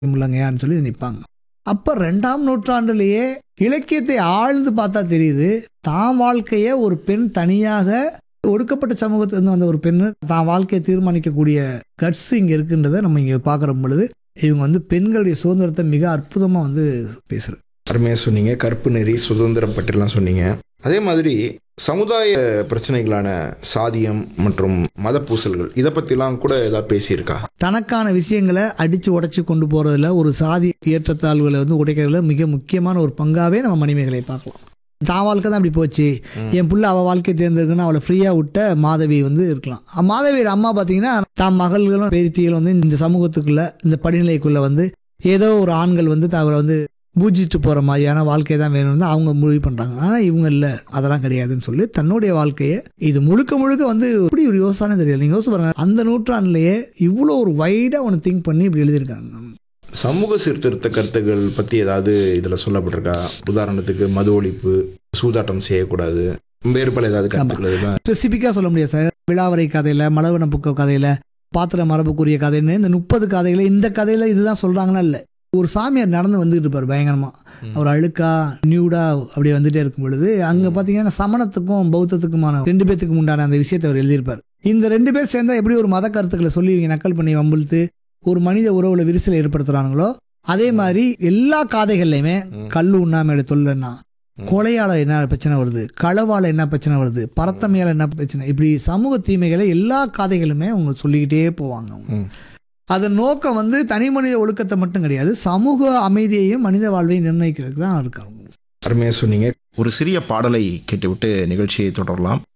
இல்லைங்கயான்னு சொல்லி நிற்பாங்க அப்போ ரெண்டாம் நூற்றாண்டுலேயே இலக்கியத்தை ஆழ்ந்து பார்த்தா தெரியுது தான் வாழ்க்கையை ஒரு பெண் தனியாக ஒடுக்கப்பட்ட சமூகத்திலிருந்து வந்த ஒரு பெண்ணு தான் வாழ்க்கையை தீர்மானிக்கக்கூடிய கட்ஸ் இங்கே இருக்குன்றதை நம்ம இங்கே பார்க்குற பொழுது இவங்க வந்து பெண்களுடைய சுதந்திரத்தை மிக அற்புதமாக வந்து பேசுகிறாங்க அருமையாக சொன்னீங்க கற்பு நெறி சுதந்திரம் பற்றிலாம் சொன்னீங்க அதே மாதிரி சமுதாய பிரச்சனைகளான சாதியம் மற்றும் மத பூசல்கள் இதை பற்றிலாம் கூட ஏதாவது பேசியிருக்கா தனக்கான விஷயங்களை அடித்து உடைச்சி கொண்டு போகிறதுல ஒரு சாதி ஏற்றத்தாழ்வுகளை வந்து உடைக்கிறதுல மிக முக்கியமான ஒரு பங்காகவே நம்ம மணிமேகலை பார்க்கலாம் தான் வாழ்க்கை தான் அப்படி போச்சு என் புள்ள அவள் வாழ்க்கை தேர்ந்தெடுக்கணும் அவளை ஃப்ரீயாக விட்ட மாதவி வந்து இருக்கலாம் அஹ் மாதவியோட அம்மா பார்த்தீங்கன்னா தான் மகள்களும் பேத்திகளும் வந்து இந்த சமூகத்துக்குள்ள இந்த படிநிலைக்குள்ள வந்து ஏதோ ஒரு ஆண்கள் வந்து அவரை வந்து பூஜிட்டு போகிற மாதிரியான வாழ்க்கை தான் வேணும்னு தான் அவங்க முடிவு பண்ணுறாங்க ஆனால் இவங்க இல்லை அதெல்லாம் கிடையாதுன்னு சொல்லி தன்னுடைய வாழ்க்கையை இது முழுக்க முழுக்க வந்து எப்படி ஒரு யோசனை தெரியல நீங்கள் யோசிச்சு பாருங்க அந்த நூற்றாண்டுலேயே இவ்வளோ ஒரு வைடாக ஒன்று திங்க் பண்ணி இப்படி எழுதியிருக்காங்க சமூக சீர்திருத்த கருத்துக்கள் பற்றி ஏதாவது இதில் சொல்லப்பட்டிருக்கா உதாரணத்துக்கு மது ஒழிப்பு சூதாட்டம் செய்யக்கூடாது வேறு பல ஏதாவது கருத்துக்கள் இதெல்லாம் ஸ்பெசிஃபிக்காக சொல்ல முடியாது சார் விழாவரை கதையில் மலவன புக்க கதையில் பாத்திர மரபுக்குரிய கதைன்னு இந்த முப்பது கதைகளை இந்த கதையில் இதுதான் சொல்கிறாங்களா இல்லை ஒரு சாமியார் நடந்து வந்துட்டு இருப்பார் பயங்கரமாக ம். அவர் அழுக்கா நியூடா அப்படியே வந்துட்டே இருக்கும் பொழுது அங்கே பார்த்தீங்கன்னா சமணத்துக்கும் பௌத்தத்துக்குமான ரெண்டு பேத்துக்கும் உண்டான அந்த விஷயத்தை அவர் எழுதியிருப்பார் இந்த ரெண்டு பேர் சேர்ந்தா எப்படி ஒரு மத கருத்துக்களை சொல்லி இவங்க நக்கல் பண்ணி வம்பிழுத்து ஒரு மனித உறவுல விரிசலை ஏற்படுத்துறானுங்களோ அதே மாதிரி எல்லா காதைகள்லையுமே ம். கல் உண்ணாமையோட தொல்லைன்னா ம். கொலையால என்ன பிரச்சனை வருது களவால என்ன பிரச்சனை வருது பரத்தமையால என்ன பிரச்சனை இப்படி சமூக தீமைகளை எல்லா காதைகளுமே அவங்க சொல்லிக்கிட்டே போவாங்க அவங்க. ம். அதன் நோக்கம் வந்து தனி மனித ஒழுக்கத்தை மட்டும் கிடையாது சமூக அமைதியையும் மனித வாழ்வையும் நிர்ணயிக்கிறதுக்கு தான் இருக்காங்க அருமையாக சொன்னீங்க ஒரு சிறிய பாடலை கேட்டுவிட்டு நிகழ்ச்சியை தொடரலாம்